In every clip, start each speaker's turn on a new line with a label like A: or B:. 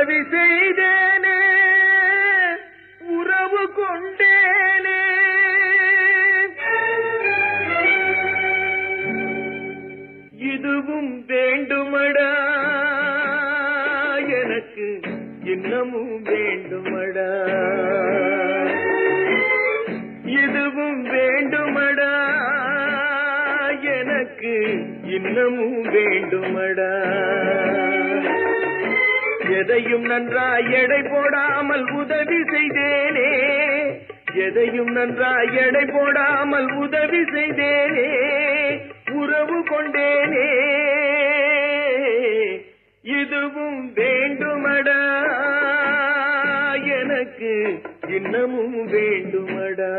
A: உதவி செய்தேனே உறவு கொண்டேனே இதுவும் வேண்டுமடா எனக்கு இன்னமும் வேண்டுமடா இதுவும் வேண்டுமடா எனக்கு இன்னமும் வேண்டுமடா எதையும் நன்றாய் எடை போடாமல் உதவி செய்தேனே எதையும் நன்றாய் எடை போடாமல் உதவி செய்தேனே உறவு கொண்டேனே இதுவும் வேண்டுமடா எனக்கு இன்னமும் வேண்டுமடா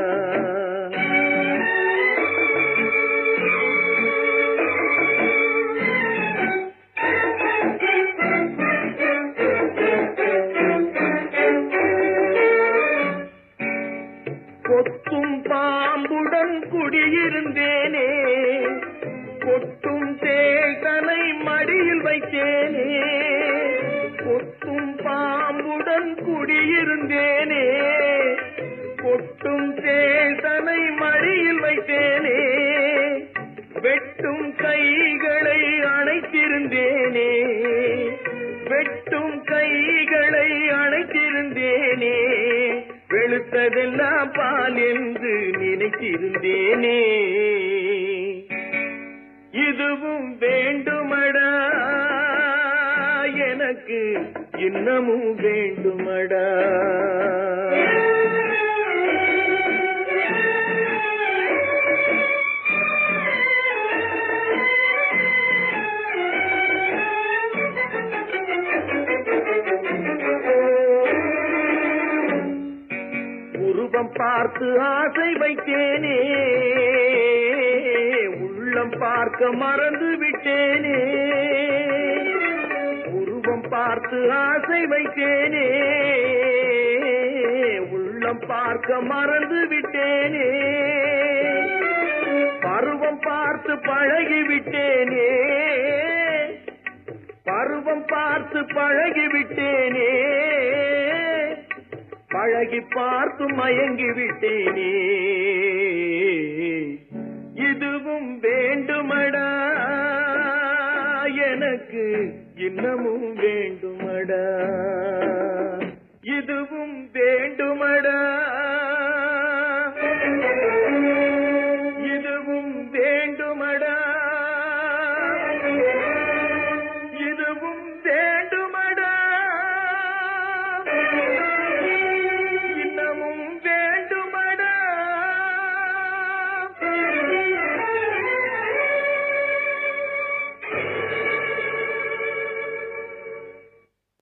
A: கொத்தும் பாம்புடன் குடியிருந்தேனே கொட்டும் தேய்தனை மடியில் வைத்தேனே கொத்தும் பாம்புடன் குடியிருந்தேனே கொட்டும் தேய்தனை மடியில் வைத்தேனே வெட்டும் கைகளை அணைத்திருந்தேனே வெட்டும் கைகளை அணைத்திருந்தேனே வெளுத்ததெல்லாம் பால் என்று நினைத்திருந்தேனே இதுவும் வேண்டுமடா எனக்கு இன்னமும் வேண்டுமடா உருவம் பார்த்து ஆசை வைத்தேனே உள்ளம் பார்க்க மறந்து விட்டேனே உருவம் பார்த்து ஆசை வைத்தேனே உள்ளம் பார்க்க மறந்து விட்டேனே பருவம் பார்த்து பழகி விட்டேனே பருவம் பார்த்து பழகி விட்டேனே பழகி பார்த்து மயங்கி விட்டேனே இதுவும் வேண்டுமடா எனக்கு இன்னமும் வேண்டுமடா